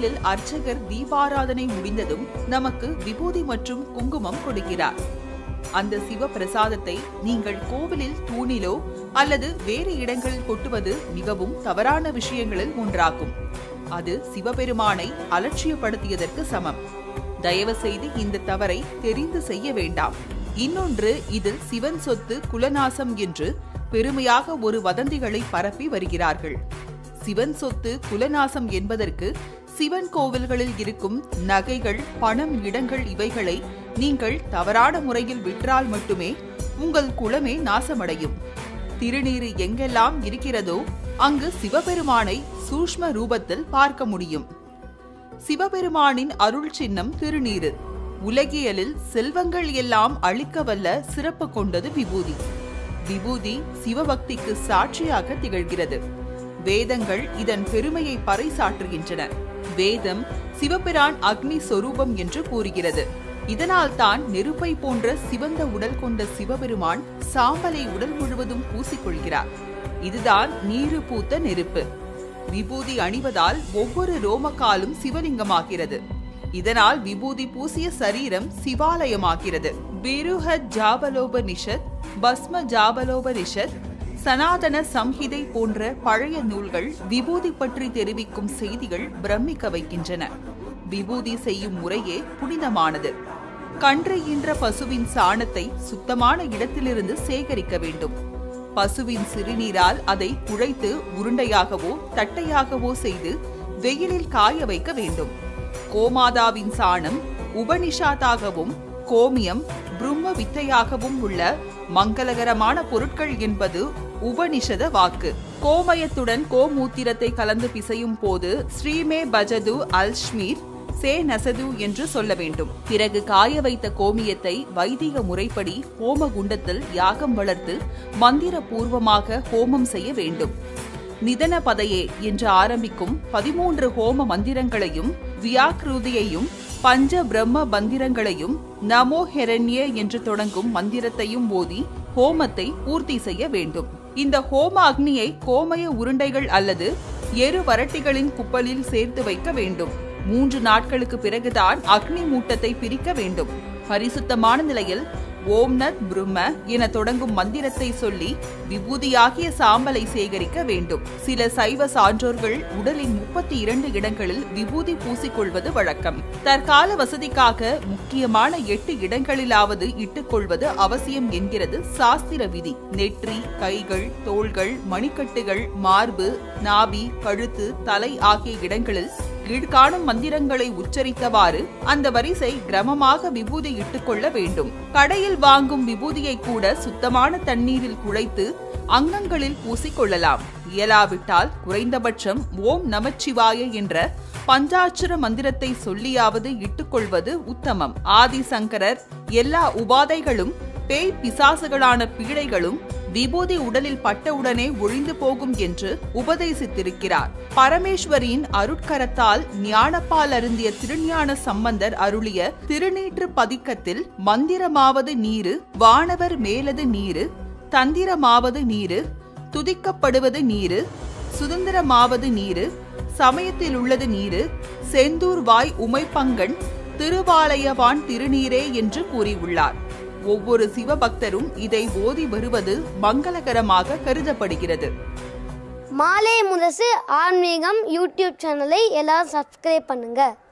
கோவிலில் அர்ச்சகர் தீபாராதனை முடிந்ததும் நமக்கு விபூதி மற்றும் குங்குமம் கொடுக்கிறார் அந்த சிவ பிரசாதத்தை நீங்கள் கோவிலில் தூணிலோ அல்லது வேறு இடங்களில் கொட்டுவது மிகவும் தவறான விஷயங்களில் ஒன்றாகும் அது சிவபெருமானை அலட்சியப்படுத்தியதற்கு சமம் தயவு செய்து இந்த தவறை தெரிந்து செய்ய வேண்டாம் இன்னொன்று இதில் சிவன் சொத்து குலநாசம் என்று பெருமையாக ஒரு வதந்திகளை பரப்பி வருகிறார்கள் சிவன் சொத்து குலநாசம் என்பதற்கு சிவன் கோவில்களில் இருக்கும் நகைகள் பணம் இடங்கள் இவைகளை நீங்கள் தவறான முறையில் விற்றால் மட்டுமே உங்கள் குலமே நாசமடையும் திருநீறு எங்கெல்லாம் இருக்கிறதோ அங்கு சிவபெருமானை சூஷ்ம ரூபத்தில் பார்க்க முடியும் சிவபெருமானின் அருள் சின்னம் திருநீறு உலகியலில் செல்வங்கள் எல்லாம் அழிக்க வல்ல சிறப்பு கொண்டது விபூதி விபூதி சிவபக்திக்கு சாட்சியாக திகழ்கிறது வேதங்கள் இதன் பெருமையை பறைசாற்றுகின்றன வேதம் சிவபிரான் அக்னி சொரூபம் என்று கூறுகிறது இதனால் தான் நெருப்பை போன்ற சிவந்த உடல் கொண்ட சிவபெருமான் சாம்பலை உடல் முழுவதும் பூசிக்கொள்கிறார் இதுதான் நீரு பூத்த நெருப்பு விபூதி அணிவதால் ஒவ்வொரு ரோமக்காலும் சிவலிங்கமாகிறது இதனால் விபூதி பூசிய சரீரம் சிவாலயமாகிறது பிருஹத் ஜாபலோபனிஷத் பஸ்ம ஜாபலோபனிஷத் சனாதன சம்ஹிதை போன்ற பழைய நூல்கள் விபூதி பற்றி தெரிவிக்கும் செய்திகள் பிரமிக்க வைக்கின்றன விபூதி செய்யும் முறையே புனிதமானது கன்று ஈன்ற பசுவின் சாணத்தை சுத்தமான இடத்திலிருந்து சேகரிக்க வேண்டும் பசுவின் சிறுநீரால் அதை குழைத்து உருண்டையாகவோ தட்டையாகவோ செய்து வெயிலில் காய வைக்க வேண்டும் கோமாதாவின் சாணம் உபனிஷாதாகவும் கோமியம் பிரம்ம வித்தையாகவும் உள்ள மங்களகரமான பொருட்கள் என்பது உபனிஷத வாக்கு கோமயத்துடன் கோமூத்திரத்தை கலந்து பிசையும் போது ஸ்ரீமே பஜது அல்ஷ்மீர் சே நசது என்று சொல்ல வேண்டும் பிறகு காய வைத்த கோமியத்தை வைதிக முறைப்படி ஹோம குண்டத்தில் யாகம் வளர்த்து மந்திர பூர்வமாக ஹோமம் செய்ய வேண்டும் நிதன பதையே என்று ஆரம்பிக்கும் பதிமூன்று ஹோம மந்திரங்களையும் வியாக்ருதியையும் பஞ்ச பிரம்ம மந்திரங்களையும் நமோ ஹெரண்ய என்று தொடங்கும் மந்திரத்தையும் ஓதி ஹோமத்தை பூர்த்தி செய்ய வேண்டும் இந்த ஹோம அக்னியை கோமய உருண்டைகள் அல்லது எரு வரட்டிகளின் குப்பலில் சேர்த்து வைக்க வேண்டும் மூன்று நாட்களுக்கு பிறகுதான் அக்னி மூட்டத்தை பிரிக்க வேண்டும் பரிசுத்தமான நிலையில் ஓம் நத் பிரம்ம என தொடங்கும் மந்திரத்தை சொல்லி விபூதியாகிய சாம்பலை சேகரிக்க வேண்டும் சில சைவ சான்றோர்கள் உடலின் முப்பத்தி இரண்டு இடங்களில் விபூதி பூசிக்கொள்வது வழக்கம் தற்கால வசதிக்காக முக்கியமான எட்டு இடங்களிலாவது இட்டுக்கொள்வது அவசியம் என்கிறது சாஸ்திர விதி நெற்றி கைகள் தோள்கள் மணிக்கட்டுகள் மார்பு நாபி கழுத்து தலை ஆகிய இடங்களில் கீழ்காணும் மந்திரங்களை உச்சரித்தவாறு அந்த வரிசை கிரமமாக விபூதி இட்டுக்கொள்ள வேண்டும் கடையில் வாங்கும் விபூதியை கூட சுத்தமான தண்ணீரில் குழைத்து அங்கங்களில் பூசிக்கொள்ளலாம் இயலாவிட்டால் குறைந்தபட்சம் ஓம் நமச்சிவாய என்ற பஞ்சாட்சர மந்திரத்தை சொல்லியாவது இட்டுக்கொள்வது உத்தமம் ஆதிசங்கரர் எல்லா உபாதைகளும் பேய் பிசாசுகளான பீடைகளும் விபூதி உடலில் பட்டவுடனே ஒழிந்து போகும் என்று உபதேசித்திருக்கிறார் பரமேஸ்வரியின் அருட்கரத்தால் ஞானப்பால் அருந்திய திருஞான சம்பந்தர் அருளிய திருநீற்று பதிக்கத்தில் மந்திரமாவது நீரு வானவர் மேலது நீரு தந்திரமாவது நீரு துதிக்கப்படுவது நீரு சுதந்திரமாவது நீரு சமயத்தில் உள்ளது நீரு செந்தூர் வாய் உமைப்பங்கன் திருவாலயவான் திருநீரே என்று கூறியுள்ளார் ஒவ்வொரு சிவபக்தரும் இதை ஓதி வருவது மங்களகரமாக கருதப்படுகிறது மாலை முரசு ஆன்மீகம் யூடியூப் சேனலை எல்லாரும் சப்ஸ்கிரைப் பண்ணுங்கள்